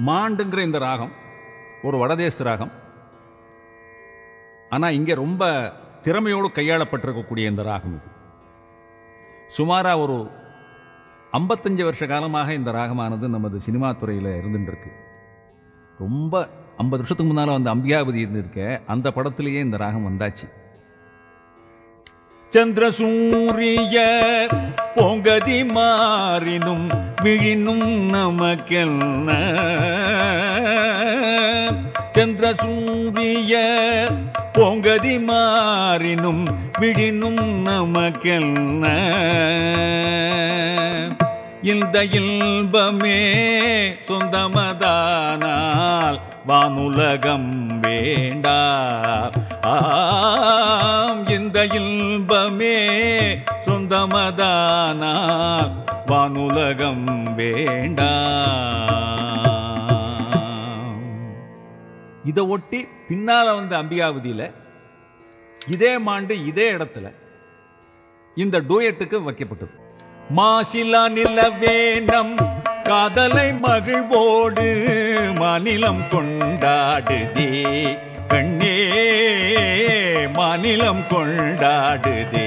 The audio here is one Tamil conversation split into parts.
மாண்டுங்கிற இந்த ராகம் ஒரு வடதேச ராகம் ஆனால் இங்கே ரொம்ப திறமையோடு கையாளப்பட்டிருக்கக்கூடிய இந்த ராகம் இது சுமாராக ஒரு ஐம்பத்தஞ்சு வருஷ காலமாக இந்த ராகமானது நமது சினிமா துறையில் இருந்துருக்கு ரொம்ப ஐம்பது வருஷத்துக்கு முன்னால் வந்த அம்பிகாபதி இருந்திருக்க அந்த படத்திலேயே இந்த ராகம் வந்தாச்சு சந்திரசூரிய பொங்கதி மாறினும் விழினும் நமக்கென்ன சந்திரசூரிய பொங்கதி மாறினும் விழினும் நமக்கென்ன இந்த இன்பமே சொந்தமதானால் வானுலகம் வேண்டா ஆம் இந்த இன்பமே சொந்தமதானால் வானுலகம் வேண்டா இதை ஒட்டி பின்னால வந்த அம்பிகாவதியில இதே மாண்டு இதே இடத்துல இந்த டூயட்டுக்கு வைக்கப்பட்டது மாசிலா நிலவேனம் காதலை மகிழ்வோடு மாநிலம் கொண்டாடுதே கண்ணே மாநிலம் கொண்டாடுதே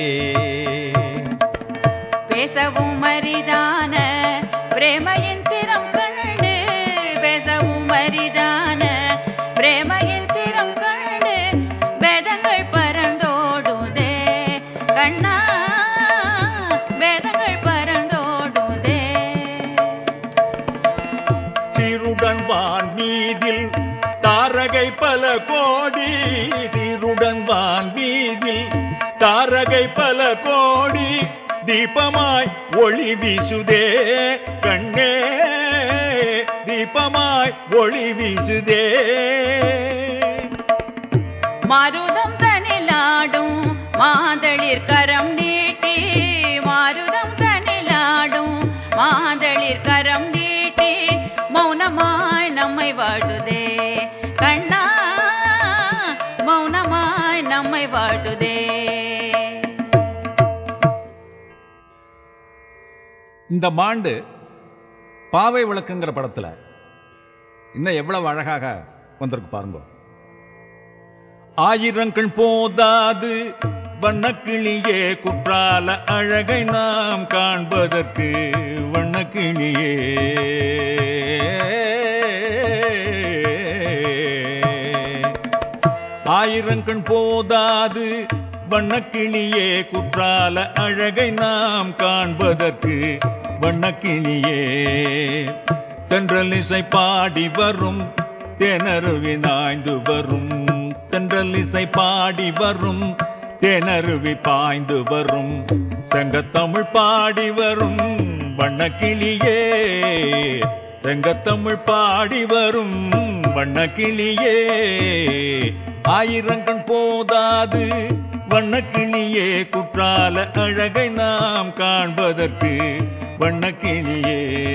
பேசவும் அரிதான பிரேமையின் திறம் கண்டு பேசவும் அரிதான பிரேமையின் திறம் கண்டு வேதங்கள் பறந்தோடுதே கண்ணா வேதங்கள் பறந்தோடுதே சீருடன் வான் மீதில் தாரகை பல கோடி சீருடன் வான் மீதில் தாரகை பல கோடி தீபமாய் ஒளி வீசுதே கண்ணே தீபமாய் ஒளி வீசுதே மாருதம் தனிலாடும் மாதளிர் கரம் நீட்டி மாருதம் தனிலாடும் மாதளிர் கரம் நீட்டி மௌனமாய் நம்மை வாழ்த்துதே கண்ணா மௌனமாய் நம்மை வாழ்த்துதே இந்த மாண்டு பாவை விளக்குங்கிற படத்துல இன்னும் எவ்வளவு அழகாக வந்திருக்கு பாருங்க ஆயிரங்கள் போதாது வண்ணக்கிளியே குற்றால அழகை நாம் காண்பதற்கு வண்ணக்கிளியே ஆயிரங்கண் போதாது வண்ணக்கிளியே குற்றால அழகை நாம் காண்பதற்கு வண்ணக்கிளியே தென்றல் இசை பாடி வரும் தேனருவி நாய்ந்து வரும் தென்றல் இசை பாடி வரும் தேனருவி பாய்ந்து வரும் செங்கத்தமிழ் பாடி வரும் வண்ணக்கிளியே செங்கத்தமிழ் பாடி வரும் வண்ணக்கிளியே ஆயிரங்கண் போதாது வண்ணக்கிளியே குற்றால அழகை நாம் காண்பதற்கு வண்ணக்கிளியே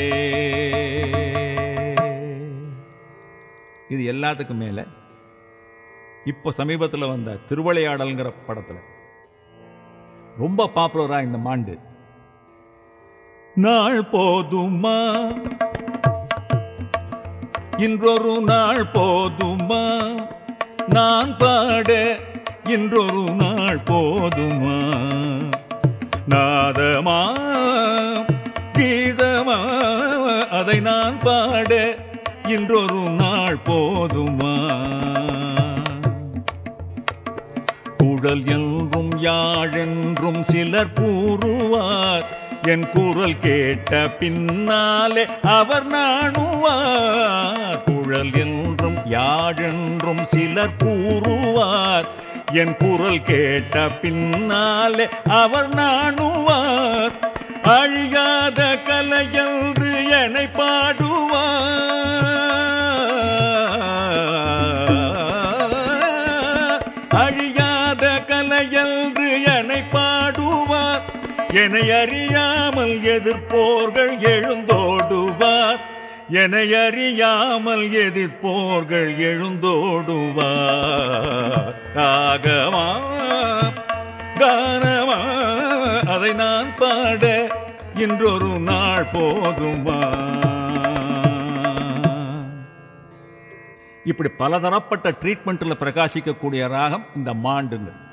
இது எல்லாத்துக்கும் மேல இப்போ சமீபத்தில் வந்த திருவிளையாடல்ங்கிற படத்துல ரொம்ப பாப்புலரா இந்த மாண்டு நாள் போதுமா இன்றொரு நாள் போதுமா நான் பாட இன்றொரு நாள் போதுமா நாதமா கீதமா அதை நான் பாட இன்றொரு நாள் போதுமா குழல் என்றும் யாழென்றும் சிலர் கூறுவார் என் குரல் கேட்ட பின்னாலே அவர் நாணுவார் குழல் என்றும் யாழென்றும் சிலர் கூறுவார் என் குரல் கேட்ட பின்னாலே அவர் நாணுவார் அழியாத கலையென்று என்னை பாடுவார் அழியாத கலையென்று என்னை பாடுவார் என்னை அறியாமல் எதிர்ப்போர்கள் எழுந்தோடுவார் என்னை அறியாமல் எதிர்ப்போர்கள் எழுந்தோடுவார் ராகமா கானமா அதை நான் பாட இன்றொரு நாள் போதுமா இப்படி பலதரப்பட்ட ட்ரீட்மெண்ட்டில் பிரகாசிக்கக்கூடிய ராகம் இந்த மாண்டுங்க